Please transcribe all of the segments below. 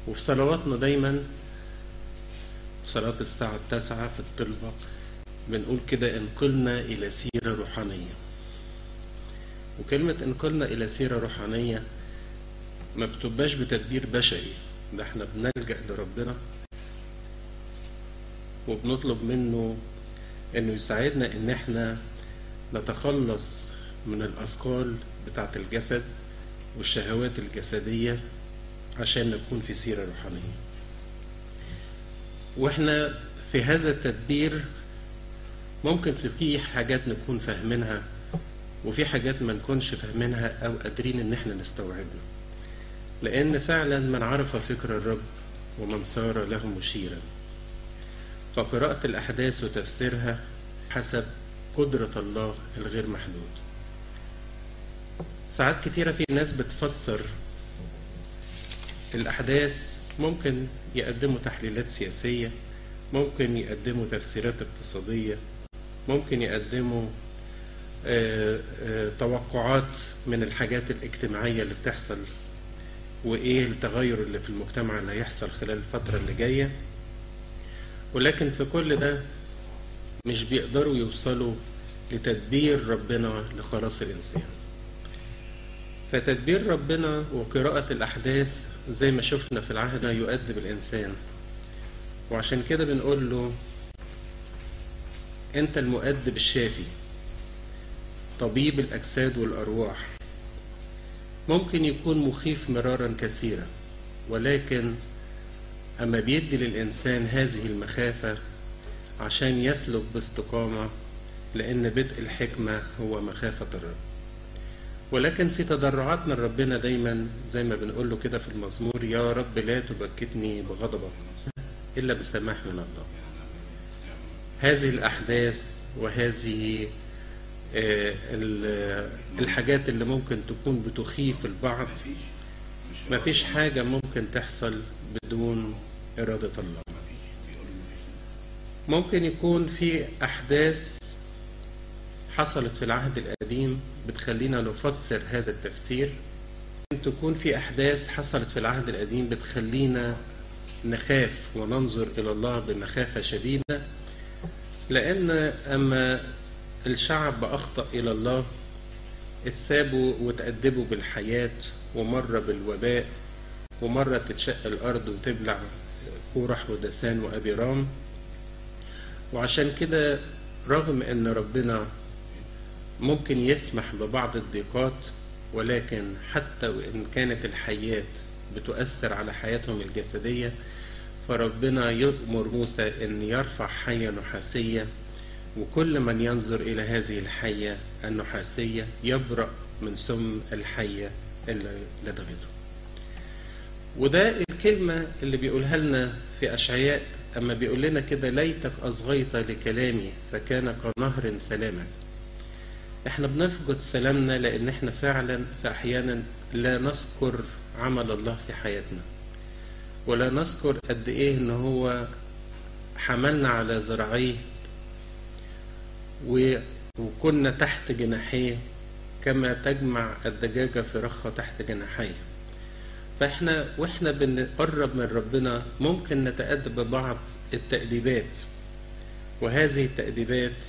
وفي صلواتنا دايما صلاة الساعة التاسعة في الطلبة بنقول كده انقلنا إلى سيرة روحانية وكلمة انقلنا إلى سيرة روحانية ما بتبقاش بتدبير بشري ده احنا بنلجأ لربنا وبنطلب منه انه يساعدنا ان احنا نتخلص من الاثقال بتاعة الجسد والشهوات الجسدية عشان نكون في سيرة روحانية واحنا في هذا التدبير ممكن في حاجات نكون فاهمينها وفي حاجات ما نكونش فاهمينها او قادرين ان احنا نستوعبها لان فعلا من عرف فكر الرب ومن صار له مشيرا فقراءة الاحداث وتفسيرها حسب قدرة الله الغير محدود ساعات كتيرة في ناس بتفسر الأحداث ممكن يقدموا تحليلات سياسية ممكن يقدموا تفسيرات اقتصادية ممكن يقدموا آه، آه، توقعات من الحاجات الاجتماعية اللي بتحصل وإيه التغير اللي في المجتمع اللي هيحصل خلال الفترة اللي جاية ولكن في كل ده مش بيقدروا يوصلوا لتدبير ربنا لخلاص الإنسان فتدبير ربنا وقراءة الأحداث زي ما شفنا في العهد يؤدب الإنسان وعشان كده بنقول له أنت المؤدب الشافي طبيب الأجساد والأرواح ممكن يكون مخيف مرارا كثيرا ولكن أما بيدي للإنسان هذه المخافة عشان يسلك باستقامة لأن بدء الحكمة هو مخافة الرب ولكن في تضرعاتنا لربنا دايما زي ما بنقول له كده في المزمور يا رب لا تبكتني بغضبك إلا بسماح من الله هذه الأحداث وهذه آه، ال- الحاجات اللي ممكن تكون بتخيف البعض ما فيش حاجة ممكن تحصل بدون إرادة الله ممكن يكون في أحداث حصلت في العهد القديم بتخلينا نفسر هذا التفسير ممكن تكون في أحداث حصلت في العهد القديم بتخلينا نخاف وننظر إلى الله بمخافة شديدة لأن أما الشعب أخطأ إلى الله اتسابوا وتأدبوا بالحياة ومرة بالوباء ومرة تتشق الأرض وتبلع كورح ودثان وأبيرام وعشان كده رغم أن ربنا ممكن يسمح ببعض الضيقات ولكن حتى وإن كانت الحياة بتؤثر على حياتهم الجسدية فربنا يأمر موسى أن يرفع حية نحاسية وكل من ينظر إلى هذه الحية النحاسية يبرأ من سم الحية اللي لدغته وده الكلمة اللي بيقولها لنا في أشعياء أما بيقول لنا كده ليتك أصغيت لكلامي فكان كنهر سلامك احنا بنفقد سلامنا لأن احنا فعلا في أحيانا لا نذكر عمل الله في حياتنا ولا نذكر قد ايه ان هو حملنا على ذراعيه و- وكنا تحت جناحيه كما تجمع الدجاجة فرخها تحت جناحيه فاحنا واحنا بنقرب من ربنا ممكن نتأدب ببعض التأديبات وهذه التأديبات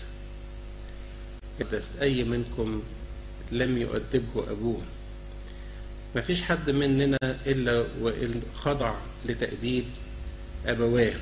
يحدث أي منكم لم يؤدبه أبوه ما فيش حد مننا إلا وإن خضع لتأديب أبواه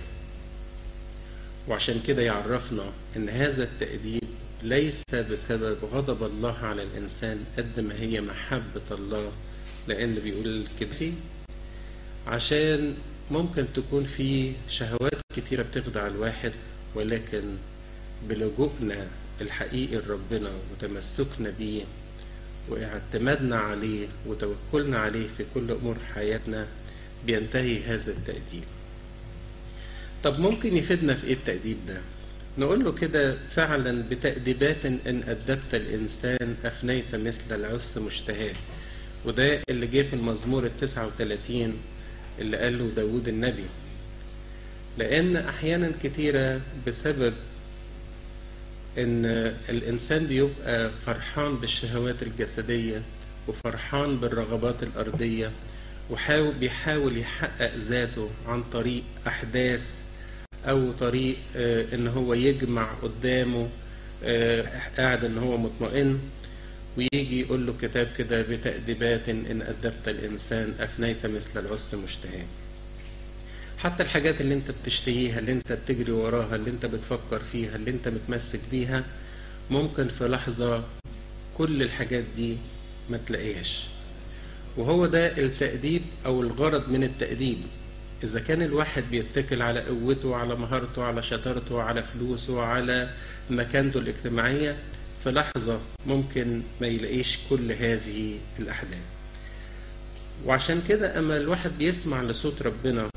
وعشان كده يعرفنا ان هذا التأديب ليس بسبب غضب الله على الإنسان قد ما هي محبة الله لأن بيقول كده فيه عشان ممكن تكون في شهوات كتيرة بتخدع الواحد ولكن بلجوءنا الحقيقي لربنا وتمسكنا بيه واعتمادنا عليه وتوكلنا عليه في كل أمور حياتنا بينتهي هذا التأديب طب ممكن يفيدنا في ايه التأديب ده نقول له كده فعلا بتأديبات إن أدبت الإنسان أفنيت مثل العس مشتهاه وده اللي جه في المزمور التسعة وثلاثين اللي قاله داود النبي لأن أحيانا كتيرة بسبب إن الإنسان بيبقى فرحان بالشهوات الجسدية وفرحان بالرغبات الأرضية وحاول بيحاول يحقق ذاته عن طريق أحداث أو طريق آه، إن هو يجمع قدامه آه، قاعد إن هو مطمئن ويجي يقول له كتاب كده بتأديبات إن أدبت الإنسان أفنيت مثل العس مشتهاه حتى الحاجات اللي انت بتشتهيها اللي انت بتجري وراها اللي انت بتفكر فيها اللي انت متمسك بيها ممكن في لحظة كل الحاجات دي ما تلاقيهاش وهو ده التأديب أو الغرض من التأديب إذا كان الواحد بيتكل على قوته على مهارته على شطارته على فلوسه على مكانته الاجتماعية في لحظة ممكن ما يلاقيش كل هذه الأحداث وعشان كده أما الواحد بيسمع لصوت ربنا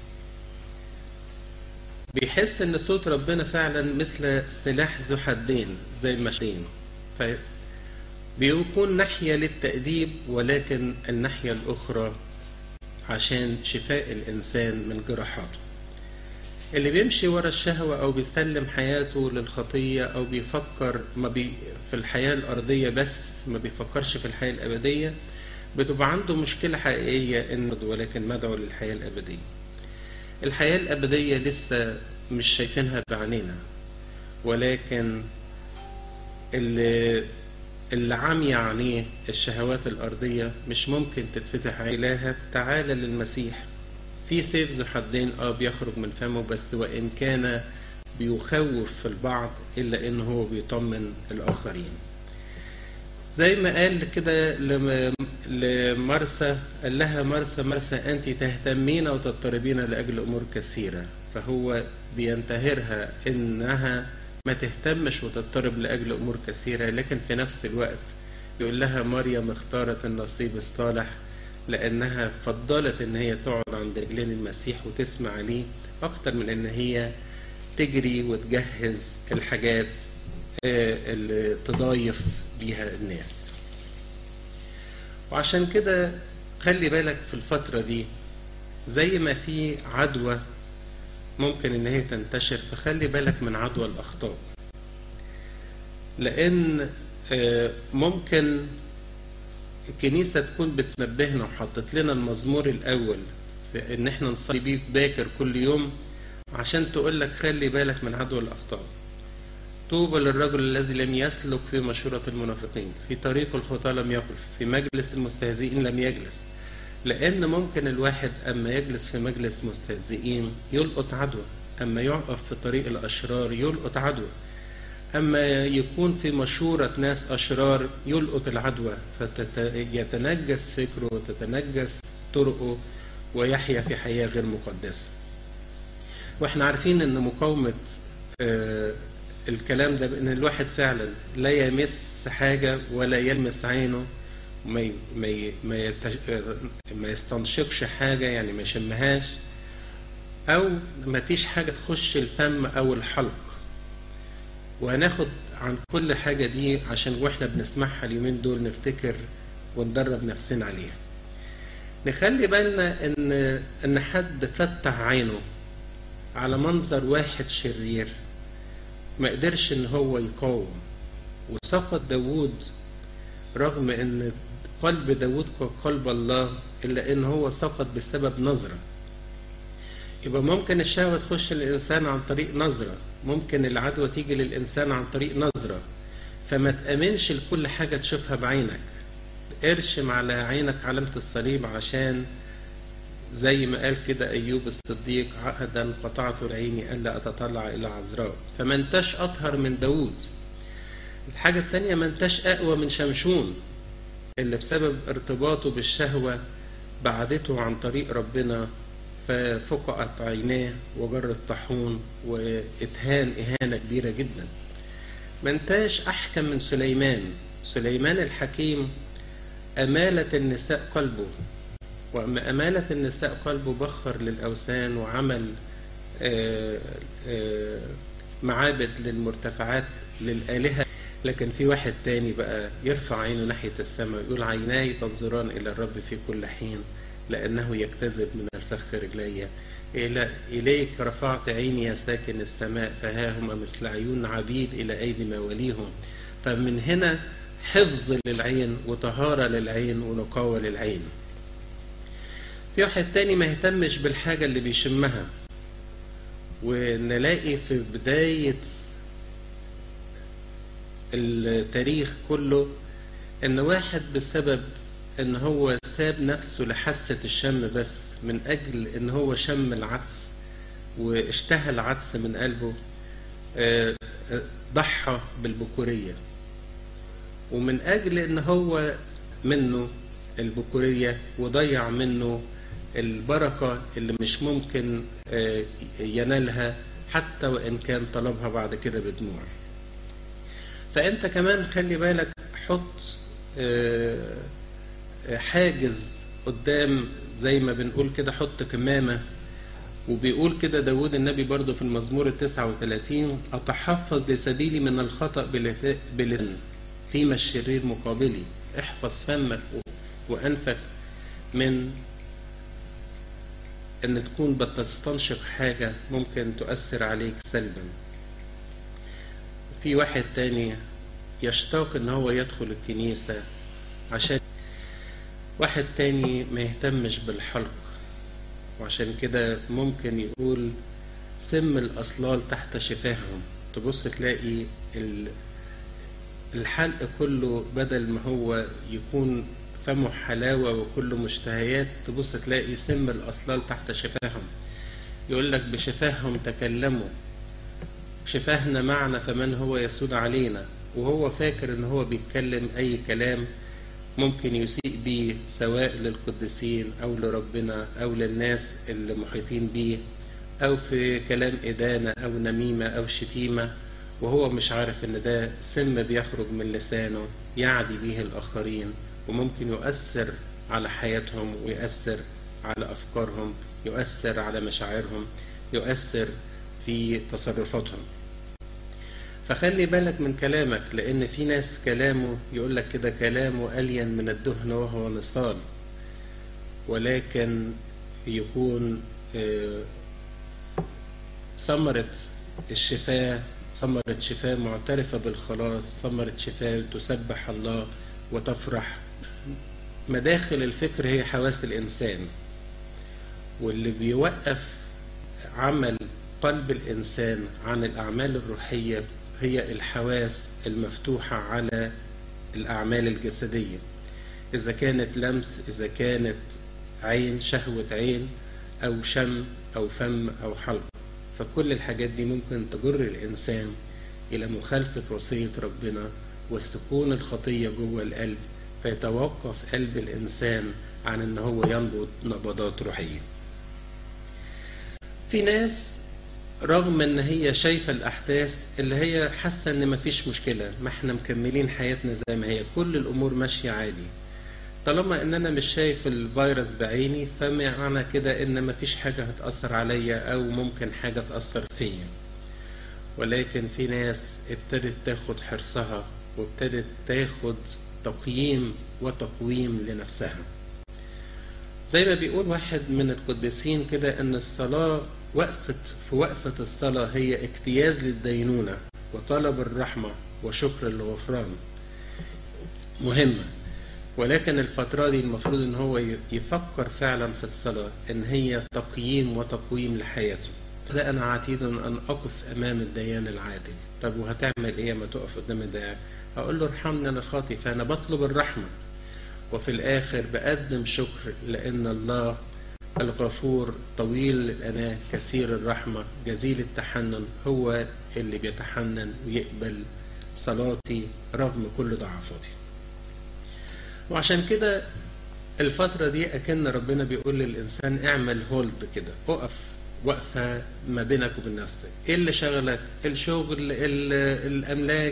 بيحس ان صوت ربنا فعلا مثل سلاح ذو حدين زي المشين بيكون ناحية للتأديب ولكن الناحية الأخرى عشان شفاء الإنسان من جراحاته اللي بيمشي ورا الشهوة أو بيسلم حياته للخطية أو بيفكر ما بي في الحياة الأرضية بس ما بيفكرش في الحياة الأبدية بتبقى عنده مشكلة حقيقية إنه ولكن مدعو للحياة الأبدية الحياة الأبدية لسه مش شايفينها بعينينا ولكن اللي اللي عمي عينيه الشهوات الأرضية مش ممكن تتفتح إلهك تعالى للمسيح في سيف ذو حدين اه بيخرج من فمه بس وإن كان بيخوف في البعض إلا إن هو بيطمن الآخرين زي ما قال كده لم- لمرسى قال لها مرسى مرسى أنت تهتمين وتضطربين لأجل أمور كثيرة فهو بينتهرها إنها ما تهتمش وتضطرب لأجل أمور كثيرة لكن في نفس الوقت يقول لها مريم اختارت النصيب الصالح لأنها فضلت إن هي تقعد عند رجلين المسيح وتسمع ليه أكتر من إن هي تجري وتجهز الحاجات آه، اللي تضايف بيها الناس وعشان كده خلي بالك في الفترة دي زي ما في عدوى ممكن ان هي تنتشر فخلي بالك من عدوى الاخطاء لان آه، ممكن الكنيسة تكون بتنبهنا وحطت لنا المزمور الاول في ان احنا نصلي بيه باكر كل يوم عشان تقول لك خلي بالك من عدوى الاخطاء طوبى للرجل الذي لم يسلك في مشورة المنافقين في طريق الخطى لم يقف في مجلس المستهزئين لم يجلس لأن ممكن الواحد أما يجلس في مجلس مستهزئين يلقط عدوى أما يقف في طريق الأشرار يلقط عدوى أما يكون في مشورة ناس أشرار يلقط العدوى فيتنجس فكره وتتنجس طرقه ويحيا في حياة غير مقدسة واحنا عارفين ان مقاومة آه، الكلام ده ان الواحد فعلا لا يمس حاجة ولا يلمس عينه ما ي- ما ي- ما, يتج- آه، ما يستنشقش حاجة يعني ما يشمهاش او ما فيش حاجة تخش الفم او الحلق وهناخد عن كل حاجة دي عشان واحنا بنسمعها اليومين دول نفتكر وندرب نفسنا عليها نخلي بالنا ان ان حد فتح عينه على منظر واحد شرير ما قدرش ان هو يقاوم وسقط داوود رغم ان قلب داوود كقلب الله الا ان هو سقط بسبب نظرة يبقى ممكن الشهوة تخش للإنسان عن طريق نظرة ممكن العدوى تيجي للإنسان عن طريق نظرة فما تأمنش لكل حاجة تشوفها بعينك ارشم على عينك علامة الصليب عشان زي ما قال كده أيوب الصديق عهدا قطعت عيني ألا أتطلع إلى عذراء فما انتش أطهر من داوود الحاجة التانية ما انتش أقوى من شمشون اللي بسبب ارتباطه بالشهوة بعدته عن طريق ربنا ففقعت عيناه وجر الطاحون واتهان إهانة كبيرة جدا ما انتاش أحكم من سليمان سليمان الحكيم أمالت النساء قلبه وأما أمالة النساء قلبه بخر للأوثان وعمل آه، آه، معابد للمرتفعات للآلهة لكن في واحد تاني بقى يرفع عينه ناحية السماء يقول عيناي تنظران إلى الرب في كل حين لأنه يكتذب من الفخ رجلي إلى إليك رفعت عيني يا ساكن السماء فها هم مثل عيون عبيد إلى أيدي مواليهم فمن هنا حفظ للعين وطهارة للعين ونقاوة للعين في واحد تاني ما يهتمش بالحاجة اللي بيشمها ونلاقي في بداية التاريخ كله ان واحد بسبب ان هو ساب نفسه لحاسة الشم بس من اجل ان هو شم العدس واشتهى العدس من قلبه ضحى بالبكورية ومن اجل ان هو منه البكورية وضيع منه البركة اللي مش ممكن ينالها حتى وإن كان طلبها بعد كده بدموع فأنت كمان خلي بالك حط حاجز قدام زي ما بنقول كده حط كمامة وبيقول كده داود النبي برضه في المزمور التسعة وثلاثين أتحفظ لسبيلي من الخطأ بلسان فيما الشرير مقابلي احفظ فمك وأنفك من ان تكون بتستنشق حاجة ممكن تؤثر عليك سلبا في واحد تاني يشتاق ان هو يدخل الكنيسة عشان واحد تاني ما يهتمش بالحلق وعشان كده ممكن يقول سم الأصلال تحت شفاههم تبص تلاقي الحلق كله بدل ما هو يكون فمه حلاوة وكله مشتهيات تبص تلاقي سم الأصلال تحت شفاههم يقول لك بشفاههم تكلموا شفاهنا معنا فمن هو يسود علينا وهو فاكر ان هو بيتكلم اي كلام ممكن يسيء بيه سواء للقديسين او لربنا او للناس اللي محيطين بيه او في كلام ادانة او نميمة او شتيمة وهو مش عارف ان ده سم بيخرج من لسانه يعدي به الاخرين وممكن يؤثر على حياتهم ويؤثر على أفكارهم يؤثر على مشاعرهم يؤثر في تصرفاتهم فخلي بالك من كلامك لأن في ناس كلامه يقول لك كده كلامه ألين من الدهن وهو نصال ولكن يكون ثمرة الشفاء ثمرة شفاء معترفة بالخلاص ثمرة شفاء تسبح الله وتفرح مداخل الفكر هي حواس الإنسان واللي بيوقف عمل قلب الإنسان عن الأعمال الروحية هي الحواس المفتوحة على الأعمال الجسدية إذا كانت لمس إذا كانت عين شهوة عين أو شم أو فم أو حلق فكل الحاجات دي ممكن تجر الإنسان إلى مخالفة وصية ربنا وتكون الخطية جوه القلب فيتوقف قلب الإنسان عن أن هو ينبض نبضات روحية في ناس رغم ان هي شايفة الاحداث اللي هي حاسة ان مفيش مشكلة ما احنا مكملين حياتنا زي ما هي كل الامور ماشية عادي طالما ان انا مش شايف الفيروس بعيني فمعنى كده ان مفيش حاجة هتأثر عليا او ممكن حاجة تأثر فيا ولكن في ناس ابتدت تاخد حرصها وابتدت تاخد تقييم وتقويم لنفسها زي ما بيقول واحد من القديسين كده ان الصلاة وقفة في وقفة الصلاة هي اجتياز للدينونة وطلب الرحمة وشكر الغفران مهمة ولكن الفترة دي المفروض ان هو يفكر فعلا في الصلاة ان هي تقييم وتقويم لحياته لا انا عتيد ان اقف امام الديان العادل طب وهتعمل ايه ما تقف قدام الديان اقول له ارحمني انا خاطي فانا بطلب الرحمة وفي الاخر بقدم شكر لان الله الغفور طويل الأناة كثير الرحمة جزيل التحنن هو اللي بيتحنن ويقبل صلاتي رغم كل ضعفاتي وعشان كده الفترة دي أكن ربنا بيقول للإنسان اعمل هولد كده اقف وقفة ما بينك وبين نفسك ايه اللي شغلك الشغل الأملاك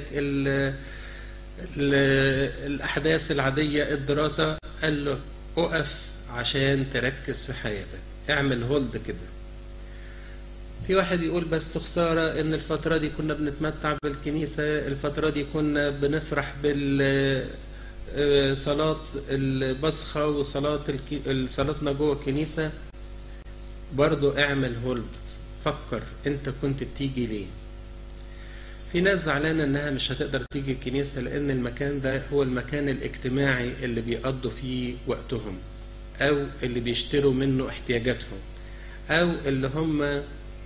الأحداث العادية الدراسة قال له اقف عشان تركز في حياتك اعمل هولد كده في واحد يقول بس خسارة ان الفترة دي كنا بنتمتع بالكنيسة الفترة دي كنا بنفرح بال صلاة البصخة وصلاة صلاتنا جوه الكنيسة برضو اعمل هولد فكر انت كنت بتيجي ليه في ناس زعلانة انها مش هتقدر تيجي الكنيسة لان المكان ده هو المكان الاجتماعي اللي بيقضوا فيه وقتهم أو اللي بيشتروا منه احتياجاتهم أو اللي هم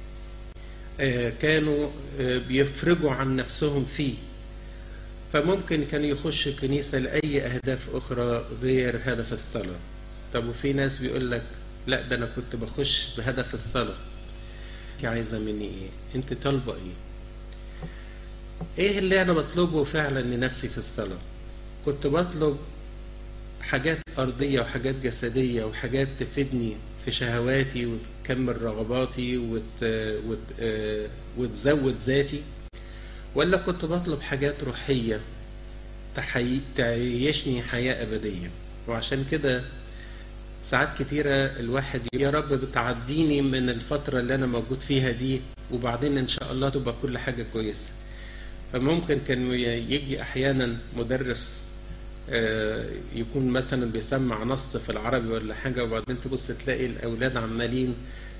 كانوا بيفرجوا عن نفسهم فيه فممكن كان يخش الكنيسة لأي أهداف أخرى غير هدف الصلاة طب وفي ناس بيقول لك لا ده أنا كنت بخش بهدف الصلاة أنت عايزة مني إيه أنت طالبة إيه إيه اللي أنا بطلبه فعلا لنفسي في الصلاة كنت بطلب حاجات أرضية وحاجات جسدية وحاجات تفيدني في شهواتي وتكمل رغباتي وت... وت... وتزود ذاتي ولا كنت بطلب حاجات روحية تحي... تعيشني حياة أبدية وعشان كده ساعات كتيرة الواحد يا رب بتعديني من الفترة اللي أنا موجود فيها دي وبعدين إن شاء الله تبقى كل حاجة كويسة فممكن كان يجي أحيانا مدرس يكون مثلا بيسمع نص في العربي ولا حاجة وبعدين تبص تلاقي الأولاد عمالين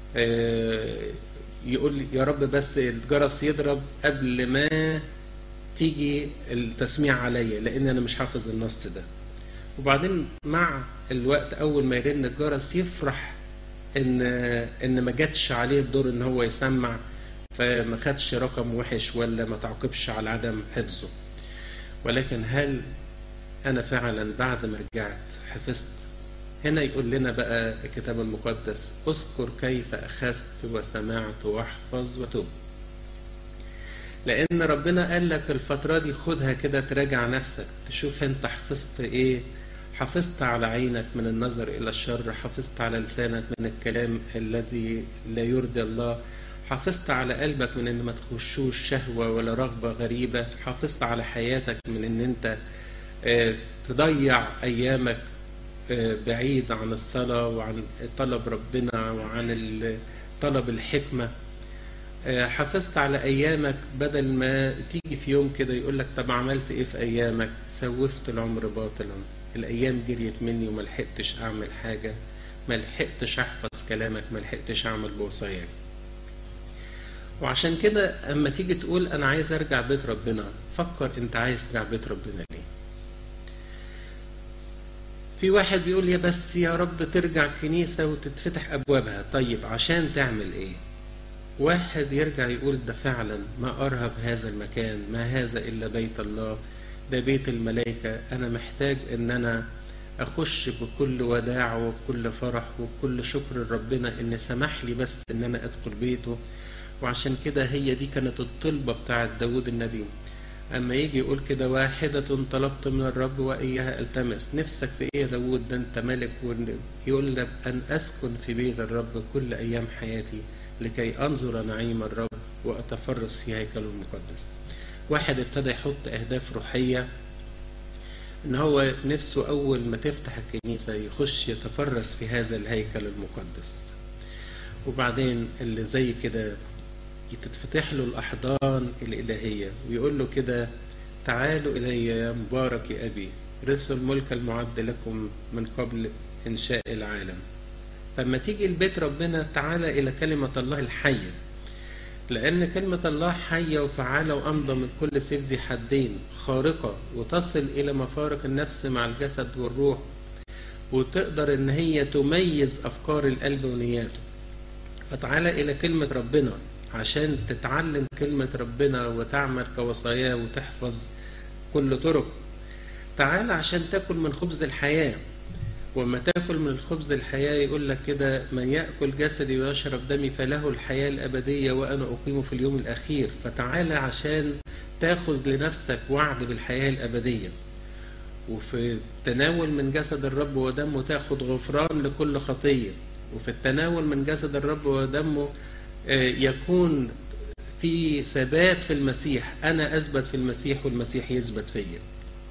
يقول يا رب بس الجرس يضرب قبل ما تيجي التسميع عليا لأن أنا مش حافظ النص ده وبعدين مع الوقت أول ما يرن الجرس يفرح إن إن ما جاتش عليه الدور إن هو يسمع فما خدش رقم وحش ولا ما تعاقبش على عدم حفظه ولكن هل أنا فعلا بعد ما رجعت حفظت هنا يقول لنا بقى الكتاب المقدس اذكر كيف أخذت وسمعت واحفظ وتب لأن ربنا قال لك الفترة دي خدها كده تراجع نفسك تشوف انت حفظت ايه حفظت على عينك من النظر إلى الشر حفظت على لسانك من الكلام الذي لا يرضي الله حافظت على قلبك من ان ما تخشوش شهوة ولا رغبة غريبة حافظت على حياتك من ان انت تضيع ايامك بعيد عن الصلاة وعن طلب ربنا وعن طلب الحكمة حافظت على ايامك بدل ما تيجي في يوم كده يقول لك طب عملت ايه في ايامك سوفت العمر باطلا الايام جريت مني وما لحقتش اعمل حاجة ما لحقتش احفظ كلامك ما لحقتش اعمل بوصاياك وعشان كده اما تيجي تقول انا عايز ارجع بيت ربنا فكر انت عايز ترجع بيت ربنا ليه في واحد بيقول يا بس يا رب ترجع كنيسة وتتفتح ابوابها طيب عشان تعمل ايه واحد يرجع يقول ده فعلا ما ارهب هذا المكان ما هذا الا بيت الله ده بيت الملائكة انا محتاج ان انا اخش بكل وداع وبكل فرح وبكل شكر ربنا ان سمح لي بس ان انا ادخل بيته وعشان كده هي دي كانت الطلبة بتاعت داود النبي أما يجي يقول كده واحدة طلبت من الرب وإياها التمس نفسك في إيه يا داود ده أنت ملك يقول لك أن أسكن في بيت الرب كل أيام حياتي لكي أنظر نعيم الرب وأتفرس في هيكله المقدس واحد ابتدى يحط أهداف روحية إن هو نفسه أول ما تفتح الكنيسة يخش يتفرس في هذا الهيكل المقدس وبعدين اللي زي كده تتفتح له الأحضان الإلهية ويقول له كده تعالوا إلي يا مبارك يا أبي رثوا الملك المعد لكم من قبل إنشاء العالم فلما تيجي البيت ربنا تعالى إلى كلمة الله الحية لأن كلمة الله حية وفعالة وأمضى من كل سيف ذي حدين خارقة وتصل إلى مفارق النفس مع الجسد والروح وتقدر إن هي تميز أفكار القلب ونياته فتعالى إلى كلمة ربنا عشان تتعلم كلمة ربنا وتعمل كوصاياه وتحفظ كل طرق تعال عشان تاكل من خبز الحياة وما تاكل من الخبز الحياة يقول لك كده من يأكل جسدي ويشرب دمي فله الحياة الأبدية وأنا أقيمه في اليوم الأخير فتعال عشان تاخذ لنفسك وعد بالحياة الأبدية وفي التناول من جسد الرب ودمه تاخذ غفران لكل خطية وفي التناول من جسد الرب ودمه يكون في ثبات في المسيح أنا أثبت في المسيح والمسيح يثبت فيا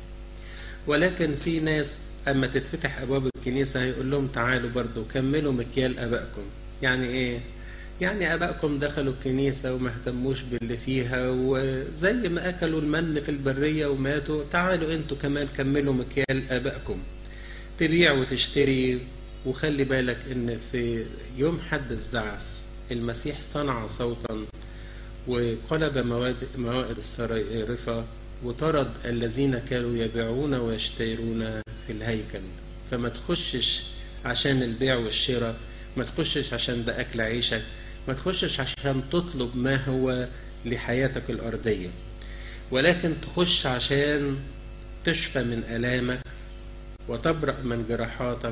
ولكن في ناس أما تتفتح أبواب الكنيسة هيقول لهم تعالوا برضو كملوا مكيال أبائكم يعني إيه يعني أبائكم دخلوا الكنيسة وما اهتموش باللي فيها وزي ما أكلوا المن في البرية وماتوا تعالوا أنتوا كمان كملوا مكيال أبائكم تبيع وتشتري وخلي بالك إن في يوم حد الزعف المسيح صنع صوتا وقلب مواد موائد الصريرفة وطرد الذين كانوا يبيعون ويشترون في الهيكل فما تخشش عشان البيع والشراء ما تخشش عشان ده أكل عيشك ما تخشش عشان تطلب ما هو لحياتك الأرضية ولكن تخش عشان تشفى من آلامك وتبرأ من جراحاتك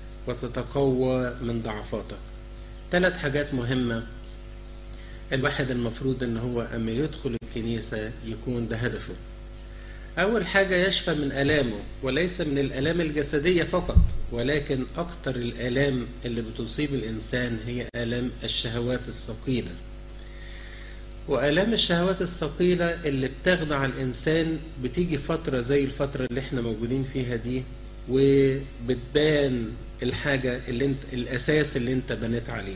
وتتقوى من ضعفاتك ثلاث حاجات مهمة الواحد المفروض ان هو اما يدخل الكنيسة يكون ده هدفه اول حاجة يشفى من الامه وليس من الالام الجسدية فقط ولكن اكتر الالام اللي بتصيب الانسان هي الام الشهوات الثقيلة والام الشهوات الثقيلة اللي بتخدع الانسان بتيجي فترة زي الفترة اللي احنا موجودين فيها دي وبتبان الحاجة اللي انت الاساس اللي انت بنيت عليه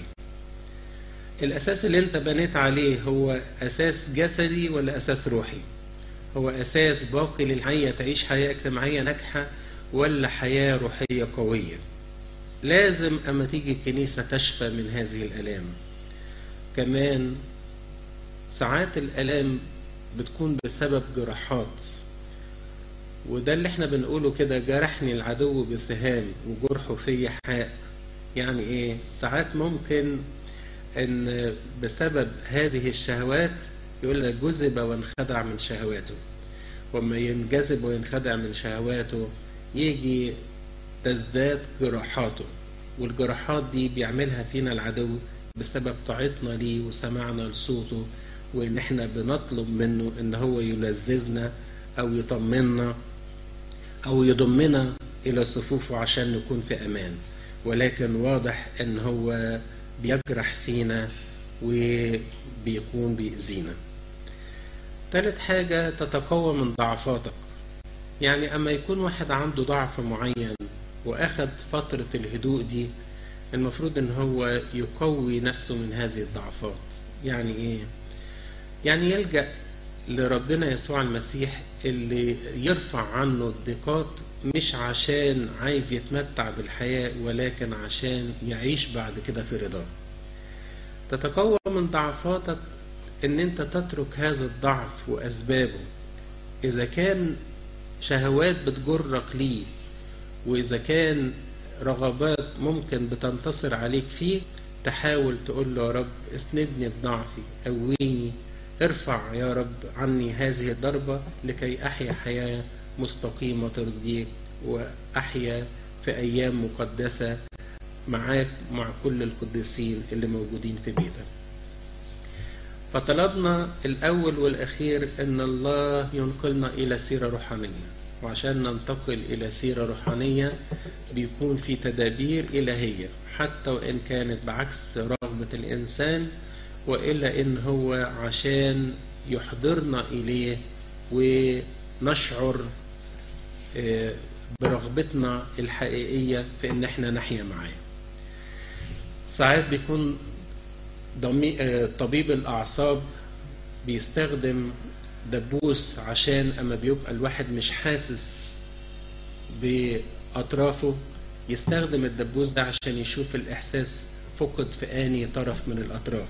الأساس اللي أنت بنيت عليه هو أساس جسدي ولا أساس روحي هو أساس باقي للحياة تعيش حياة اجتماعية ناجحة ولا حياة روحية قوية لازم أما تيجي الكنيسة تشفى من هذه الألام كمان ساعات الألام بتكون بسبب جراحات وده اللي احنا بنقوله كده جرحني العدو بسهام وجرحه في حاء يعني ايه ساعات ممكن ان بسبب هذه الشهوات يقول لك جذب وانخدع من شهواته وما ينجذب وينخدع من شهواته يجي تزداد جراحاته والجراحات دي بيعملها فينا العدو بسبب طاعتنا ليه وسماعنا لصوته وان احنا بنطلب منه ان هو يلذذنا او يطمنا او يضمنا الى صفوفه عشان نكون في امان ولكن واضح ان هو بيجرح فينا وبيكون بيأذينا ثالث حاجة تتقوى من ضعفاتك يعني أما يكون واحد عنده ضعف معين وأخد فترة الهدوء دي المفروض ان هو يقوي نفسه من هذه الضعفات يعني ايه يعني يلجأ لربنا يسوع المسيح اللي يرفع عنه الضيقات مش عشان عايز يتمتع بالحياة ولكن عشان يعيش بعد كده في رضاه تتقوى من ضعفاتك ان انت تترك هذا الضعف واسبابه اذا كان شهوات بتجرك ليه واذا كان رغبات ممكن بتنتصر عليك فيه تحاول تقول له يا رب اسندني بضعفي قويني ارفع يا رب عني هذه الضربة لكي أحيا حياة مستقيمة ترضيك وأحيا في أيام مقدسة معاك مع كل القديسين اللي موجودين في بيتك فطلبنا الأول والأخير أن الله ينقلنا إلى سيرة روحانية وعشان ننتقل إلى سيرة روحانية بيكون في تدابير إلهية حتى وإن كانت بعكس رغبة الإنسان وإلا إن هو عشان يحضرنا إليه ونشعر برغبتنا الحقيقية في إن إحنا نحيا معاه ساعات بيكون طبيب الأعصاب بيستخدم دبوس عشان أما بيبقى الواحد مش حاسس بأطرافه يستخدم الدبوس ده عشان يشوف الإحساس فقد في آني طرف من الأطراف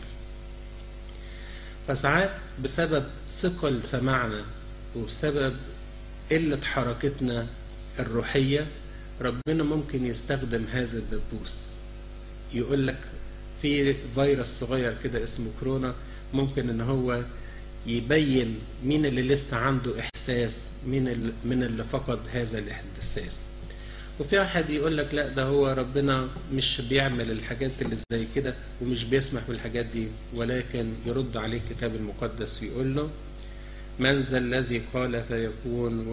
فساعات بسبب ثقل سماعنا وبسبب قلة حركتنا الروحية ربنا ممكن يستخدم هذا الدبوس يقول لك في فيروس صغير كده اسمه كورونا ممكن ان هو يبين مين اللي لسه عنده احساس مين اللي من اللي فقد هذا الاحساس وفي واحد يقول لك لا ده هو ربنا مش بيعمل الحاجات اللي زي كده ومش بيسمح بالحاجات دي ولكن يرد عليه الكتاب المقدس ويقول له من ذا الذي قال فيكون